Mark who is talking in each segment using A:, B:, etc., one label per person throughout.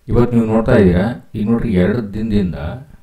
A: ಇವತ್ತು ನೀವು ನೋಡ್ತಾ ಇದ್ದೀರಾ ಈಗ ನೋಡ್ರಿ ಎರಡು ದಿನದಿಂದ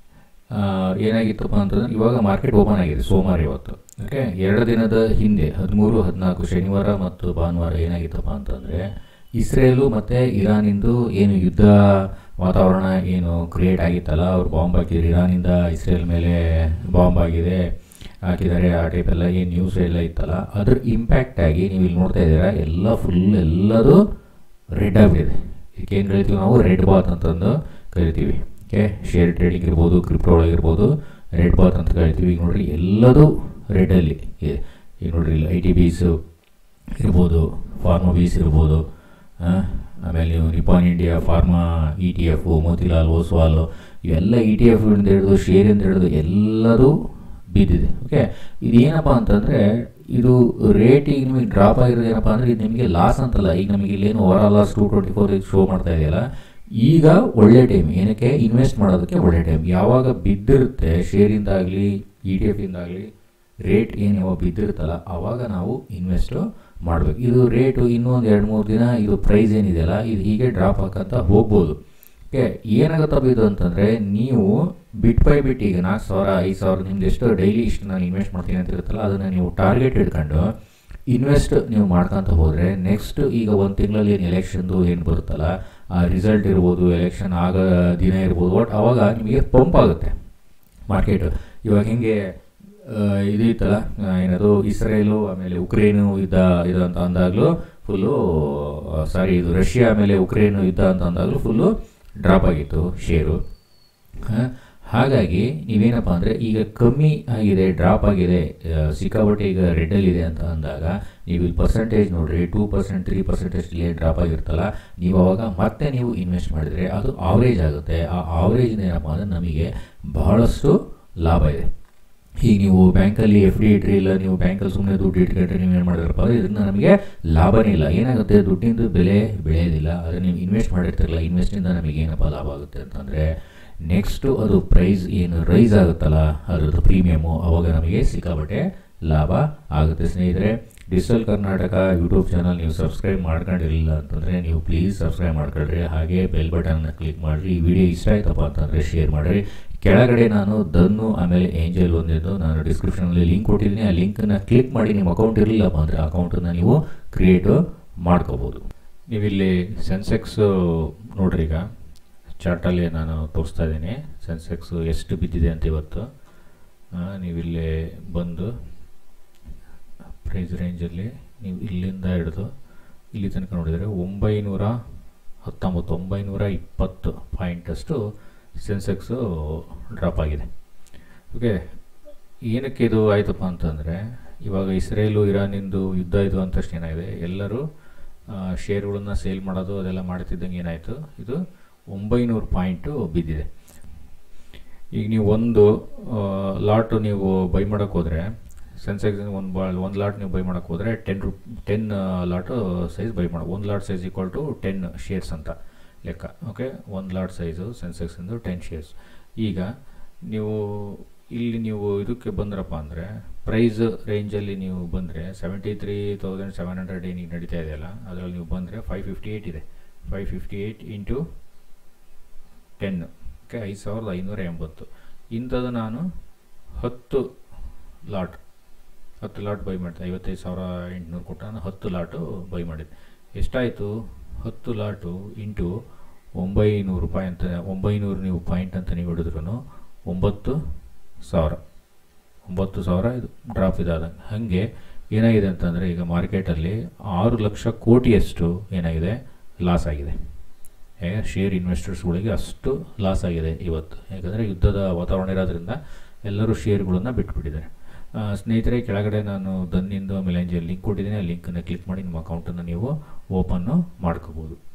A: ಆ, ಏನಾಗಿತ್ತಪ್ಪ ಅಂತಂದ್ರೆ ಇವಾಗ ಮಾರ್ಕೆಟ್ ಓಪನ್ ಆಗಿದೆ ಸೋಮವಾರ ಇವತ್ತು ಓಕೆ ಎರಡು ದಿನದ ಹಿಂದೆ ಹದಿಮೂರು ಹದಿನಾಲ್ಕು ಶನಿವಾರ ಮತ್ತು ಭಾನುವಾರ ಏನಾಗಿತ್ತಪ್ಪ ಅಂತಂದರೆ ಇಸ್ರೇಲು ಮತ್ತು ಇರಾನಿಂದು ಏನು ಯುದ್ಧ ವಾತಾವರಣ ಏನು ಕ್ರಿಯೇಟ್ ಆಗಿತ್ತಲ್ಲ ಅವ್ರು ಬಾಂಬ್ ಹಾಕಿದ್ರು ಇರಾನಿಂದ ಇಸ್ರೇಲ್ ಮೇಲೆ ಬಾಂಬ್ ಆಗಿದೆ ಹಾಕಿದ್ದಾರೆ ಆ ಟೈಪ್ ಎಲ್ಲ ಏನು ನ್ಯೂಸ್ ಎಲ್ಲ ಇತ್ತಲ್ಲ ಅದ್ರ ಇಂಪ್ಯಾಕ್ಟ್ ಆಗಿ ನೀವು ಇಲ್ಲಿ ನೋಡ್ತಾ ಇದ್ದೀರಾ ಎಲ್ಲ ಫುಲ್ ಎಲ್ಲದು ರೆಡ್ ಆಗಿಬಿಟ್ಟಿದೆ ಇದಕ್ಕೆ ಏನು ಕರಿತೀವಿ ನಾವು ರೆಡ್ ಬಾತ್ ಅಂತಂದು ಕರಿತೀವಿ ಓಕೆ ಶೇರ್ ಟ್ರೇಡಿಂಗ್ ಇರ್ಬೋದು ಕ್ರಿಪ್ಟೋ ಒಳಗಿರ್ಬೋದು ರೆಡ್ ಬಾತ್ ಅಂತ ಕರಿತೀವಿ ಈಗ ನೋಡ್ರಿ ಎಲ್ಲದೂ ರೆಡ್ಡಲ್ಲಿ ಇದೆ ಈಗ ನೋಡ್ರಿ ಇಲ್ಲಿ ಐ ಟಿ ಬೀಸು ಇರ್ಬೋದು ಫಾರ್ಮಾ ಬೀಸ್ ಇರ್ಬೋದು ಆ, ಆಮೇಲೆ ನೀವು Nippon India pharma E T F Motilal Oswal ಇವೆಲ್ಲ ಇ ಟಿ ಎಫ್ ಇಂದ ಹಿಡಿದು ಶೇರಿಂದ ಹಿಡಿದು ಎಲ್ಲದೂ ಬಿದ್ದಿದೆ ಓಕೆ ಇದು ಏನಪ್ಪ ಅಂತಂದರೆ ಇದು ರೇಟ್ ಈಗ ನಿಮಗೆ ಡ್ರಾಪ್ ಆಗಿರೋದು ಏನಪ್ಪ ಅಂದರೆ ಇದು ನಿಮಗೆ ಲಾಸ್ ಅಂತಲ್ಲ ಈಗ ನಮಗೆ ಇಲ್ಲೇನು over loss two twenty four show ಮಾಡ್ತಾ ಇದೆಯಲ್ಲ ಈಗ ಒಳ್ಳೆ ಟೈಮ್ ಏನಕ್ಕೆ ಇನ್ವೆಸ್ಟ್ ಮಾಡೋದಕ್ಕೆ ಒಳ್ಳೆ ಟೈಮ್ ಯಾವಾಗ ಬಿದ್ದಿರುತ್ತೆ ಶೇರಿಂದಾಗಲಿ ಇ ಟಿ ಎಫ್ ಇಂದಾಗಲಿ ರೇಟ್ ಏನು ಯಾವಾಗ ಬಿದ್ದಿರುತ್ತಲ್ಲ ಆವಾಗ ನಾವು ಇನ್ವೆಸ್ಟು ಮಾಡಬೇಕು ಇದು ರೇಟು ಇನ್ನೊಂದು ಎರಡು ಮೂರು ದಿನ ಇದು ಪ್ರೈಸ್ ಏನಿದೆಯಲ್ಲ ಇದು ಹೀಗೆ ಡ್ರಾಪ್ ಹಾಕಂತ ಹೋಗ್ಬೋದು ಓಕೆ ಏನಾಗುತ್ತಪ್ಪ ಇದು ಅಂತಂದರೆ ನೀವು ಬಿಟ್ ಬೈ ಬಿಟ್ ಈಗ ನಾಲ್ಕು ಸಾವಿರ ಐದು ಸಾವಿರ ನಿಮ್ದು ಎಷ್ಟು ಡೈಲಿ ಇಷ್ಟು ನಾನು ಇನ್ವೆಸ್ಟ್ ಮಾಡ್ತೀನಿ ಅಂತ ಇರುತ್ತಲ್ಲ ಅದನ್ನು ನೀವು ಟಾರ್ಗೆಟ್ ಇಟ್ಕೊಂಡು ಇನ್ವೆಸ್ಟ್ ನೀವು ಮಾಡ್ಕೊತ ಹೋದರೆ ನೆಕ್ಸ್ಟ್ ಈಗ ಒಂದು ತಿಂಗಳಲ್ಲಿ ಏನು ಎಲೆಕ್ಷನ್ದು ಏನು ಬರುತ್ತಲ್ಲ ಆ ರಿಸಲ್ಟ್ ಇರ್ಬೋದು ಎಲೆಕ್ಷನ್ ಆಗೋ ದಿನ ಇರ್ಬೋದು ಒಟ್ಟು ಆವಾಗ ನಿಮಗೆ ಪಂಪ್ ಆಗುತ್ತೆ ಮಾರ್ಕೆಟು ಇವಾಗ ಹಿಂಗೆ ಆ, ಇದು ಇತ್ತಲ್ಲ ಆ, ಏನದು ಇಸ್ರೇಲು ಆಮೇಲೆ ಉಕ್ರೇನು ಯುದ್ಧ ಇದು ಅಂತ ಅಂದಾಗಲೂ ಫುಲ್ಲು ಸಾರಿ ಇದು ರಷ್ಯಾ ಆಮೇಲೆ ಉಕ್ರೇನು ಯುದ್ಧ ಅಂತ ಅಂದಾಗಲೂ ಫುಲ್ಲು ಡ್ರಾಪ್ ಆಗಿತ್ತು ಶೇರು ಆ, ಹಾಗಾಗಿ ನೀವೇನಪ್ಪ ಅಂದರೆ ಈಗ ಕಮ್ಮಿ ಆಗಿದೆ ಡ್ರಾಪ್ ಆಗಿದೆ ಆ, ಸಿಕ್ಕಾಪಟ್ಟೆ ಈಗ ರೆಡ್ಡಲ್ಲಿದೆ ಅಂತ ಅಂದಾಗ ನೀವು ಇಲ್ಲಿ ಪರ್ಸೆಂಟೇಜ್ ನೋಡ್ರಿ two percent three percentage drop ಆಗಿರುತ್ತಲ್ಲ ನೀವು ಅವಾಗ ಮತ್ತೆ ನೀವು ಇನ್ವೆಸ್ಟ್ ಮಾಡಿದರೆ ಅದು ಆವ್ರೇಜ್ ಆಗುತ್ತೆ ಆ ಆವ್ರೇಜ್ ಏನಪ್ಪ ಅಂದರೆ ನಮಗೆ ಬಹಳಷ್ಟು ಲಾಭ ಇದೆ ಈಗ ನೀವು ಬ್ಯಾಂಕಲ್ಲಿ ಎಫ್ ಡಿ ಇಟ್ರಿ ಇಲ್ಲ ನೀವು ಬ್ಯಾಂಕಲ್ಲಿ ಸುಮ್ಮನೆ ದುಡ್ಡು ಇಟ್ಕೊಂಡ್ರೆ ನೀವು ಏನು ಮಾಡಿದ್ರಪ್ಪ ಅಂದರೆ ಇದರಿಂದ ನಮಗೆ ಲಾಭನೇ ಇಲ್ಲ ಏನಾಗುತ್ತೆ ದುಡ್ಡಿಂದು ಬೆಲೆ ಬೆಳೆಯೋದಿಲ್ಲ ಆದರೆ ನೀವು ಇನ್ವೆಸ್ಟ್ ಮಾಡಿರ್ತಿರಲ್ಲ ಇನ್ವೆಸ್ಟಿಂದ ನಮಗೆ ಏನಪ್ಪ ಲಾಭ ಆಗುತ್ತೆ ಅಂತಂದರೆ ನೆಕ್ಸ್ಟು ಅದು ಪ್ರೈಸ್ ಏನು ರೈಸ್ ಆಗುತ್ತಲ್ಲ ಅದ್ರದ್ದು ಪ್ರೀಮಿಯಮು ಅವಾಗ ನಮಗೆ ಸಿಕ್ಕಾಬಟ್ಟೆ ಲಾಭ ಆಗುತ್ತೆ ಸ್ನೇಹಿತರೆ ಡಿಜಿಟಲ್ ಕರ್ನಾಟಕ ಯೂಟ್ಯೂಬ್ ಚಾನಲ್ ನೀವು ಸಬ್ಸ್ಕ್ರೈಬ್ ಮಾಡ್ಕೊಂಡಿರಲಿಲ್ಲ ಅಂತಂದರೆ ನೀವು ಪ್ಲೀಸ್ ಸಬ್ಸ್ಕ್ರೈಬ್ ಮಾಡ್ಕೊಳ್ರಿ ಹಾಗೆ ಬೆಲ್ ಬಟನ್ನ ಕ್ಲಿಕ್ ಮಾಡಿರಿ ಈ ವಿಡಿಯೋ ಇಷ್ಟ ಆಯ್ತಪ್ಪ ಅಂತಂದರೆ ಶೇರ್ ಮಾಡಿರಿ ಕೆಳಗಡೆ ನಾನು ದನ್ನು ಆಮೇಲೆ ಏಂಜಲ್ ಒಂದಿದ್ದು ನಾನು ಡಿಸ್ಕ್ರಿಪ್ಷನಲ್ಲಿ ಲಿಂಕ್ ಕೊಟ್ಟಿದ್ದೀನಿ ಆ ಲಿಂಕನ್ನು ಕ್ಲಿಕ್ ಮಾಡಿ ನಿಮ್ಮ ಅಕೌಂಟ್ ಇರಲಿಲ್ಲಪ್ಪ ಅಂದರೆ ಅಕೌಂಟನ್ನು ನೀವು ಕ್ರಿಯೇಟು ಮಾಡ್ಕೋಬೋದು ನೀವಿಲ್ಲಿ ಸೆನ್ಸೆಕ್ಸು ನೋಡ್ರಿ ಈಗ ಚಾರ್ಟಲ್ಲಿ ನಾನು ತೋರಿಸ್ತಾ ಇದ್ದೀನಿ ಸೆನ್ಸೆಕ್ಸು ಎಷ್ಟು ಬಿದ್ದಿದೆ ಅಂತ ಇವತ್ತು ಆ, ನೀವಿಲ್ಲಿ ಬಂದು ಪ್ರೈಸ್ ರೇಂಜಲ್ಲಿ ನೀವು ಇಲ್ಲಿಂದ ಹಿಡಿದು ಇಲ್ಲಿ ತನಕ ನೋಡಿದರೆ ಒಂಬೈನೂರ ಹತ್ತೊಂಬತ್ತು ಒಂಬೈನೂರ ಇಪ್ಪತ್ತು ಪಾಯಿಂಟಷ್ಟು ಸೆನ್ಸೆಕ್ಸು ಡ್ರಾಪ್ ಆಗಿದೆ ಓಕೆ ಏನಕ್ಕೆ ಇದು ಆಯ್ತಪ್ಪ ಅಂತಂದರೆ ಇವಾಗ ಇಸ್ರೇಲು ಇರಾನಿಂದು ಯುದ್ಧ ಇದು ಅಂತ ತಕ್ಷಣ ಏನಾಗಿದೆ ಎಲ್ಲರೂ ಶೇರ್ಗಳನ್ನು ಸೇಲ್ ಮಾಡೋದು ಅದೆಲ್ಲ ಮಾಡ್ತಿದ್ದಂಗೆ ಏನಾಯಿತು ಇದು ಒಂಬೈನೂರು ಪಾಯಿಂಟು ಬಿದ್ದಿದೆ ಈಗ ನೀವು ಒಂದು ಲಾಟು ನೀವು ಬೈ ಮಾಡೋಕ್ಕೆ ಹೋದರೆ ಸೆನ್ಸೆಕ್ಸ್ ಒಂದು ಬಾ ಒಂದು ಲಾಟ್ ನೀವು ಬೈ ಮಾಡೋಕ್ಕೆ ಹೋದರೆ ಟೆನ್ ರುಪ್ ಟೆನ್ ಲಾಟು ಸೈಜ್ ಬೈ ಮಾಡೋ ಒಂದು lot size equal to ten shares ಅಂತ ಲೆಕ್ಕ ಓಕೆ ಒಂದು ಲಾಟ್ ಸೈಜು ಸೆನ್ಸೆಕ್ಸಿಂದು ಟೆನ್ ಶೇರ್ಸ್ ಈಗ ನೀವು ಇಲ್ಲಿ ನೀವು ಇದಕ್ಕೆ ಬಂದ್ರಪ್ಪ ಅಂದರೆ ಪ್ರೈಸ್ ರೇಂಜಲ್ಲಿ ನೀವು ಬಂದರೆ seventy three thousand seven hundred ಏನಿಗೆ ನಡೀತಾ ಇದೆಯಲ್ಲ ಅದರಲ್ಲಿ ನೀವು ಬಂದರೆ ಫೈವ್ ಫಿಫ್ಟಿ ಏಯ್ಟ್ ಇದೆ five fifty eight into ten okay ಐದು ಸಾವಿರದ ಐನೂರ ಎಂಬತ್ತು ಇಂಥದ್ದು ನಾನು ಹತ್ತು ಲಾಟ್ ಹತ್ತು ಲಾಟ್ ಬೈ ಮಾಡಿದೆ ಐವತ್ತೈದು ಸಾವಿರ ಎಂಟುನೂರು ಕೊಟ್ಟು ನಾನು ಹತ್ತು ಲಾಟು ಬೈ ಮಾಡಿದ್ದೆ ಎಷ್ಟಾಯಿತು ಹತ್ತು ಲಾಟು ಇಂಟು ಒಂಬೈನೂರು ರೂಪಾಯಿ ಅಂತ ಒಂಬೈನೂರು ನೀವು ಪಾಯಿಂಟ್ ಅಂತ ನೀವು ಹಿಡಿದ್ರೂ ಒಂಬತ್ತು ಸಾವಿರ ಒಂಬತ್ತು ಸಾವಿರ ಇದು ಡ್ರಾಪ್ ಇದಾದಂಗೆ ಹಾಗೆ ಏನಾಗಿದೆ ಅಂತಂದರೆ ಈಗ ಮಾರ್ಕೆಟಲ್ಲಿ ಆರು ಲಕ್ಷ ಕೋಟಿಯಷ್ಟು ಏನಾಗಿದೆ ಲಾಸ್ ಆಗಿದೆ ಹೇಗೆ ಶೇರ್ ಇನ್ವೆಸ್ಟರ್ಸ್ಗಳಿಗೆ ಅಷ್ಟು ಲಾಸ್ ಆಗಿದೆ ಇವತ್ತು ಯಾಕಂದರೆ ಯುದ್ಧದ ವಾತಾವರಣ ಇರೋದ್ರಿಂದ ಎಲ್ಲರೂ ಶೇರ್ಗಳನ್ನು ಬಿಟ್ಬಿಟ್ಟಿದ್ದಾರೆ ಆ, ಸ್ನೇಹಿತರೆ ಕೆಳಗಡೆ ನಾನು ದನ್ನಿಂದು ಆಮೇಲೆ ಲಿಂಕ್ ಕೊಟ್ಟಿದ್ದೀನಿ ಆ ಲಿಂಕನ್ನು ಕ್ಲಿಕ್ ಮಾಡಿ ನಿಮ್ಮ ಅಕೌಂಟನ್ನು ನೀವು ಓಪನ್ನು ಮಾಡ್ಕೋಬೋದು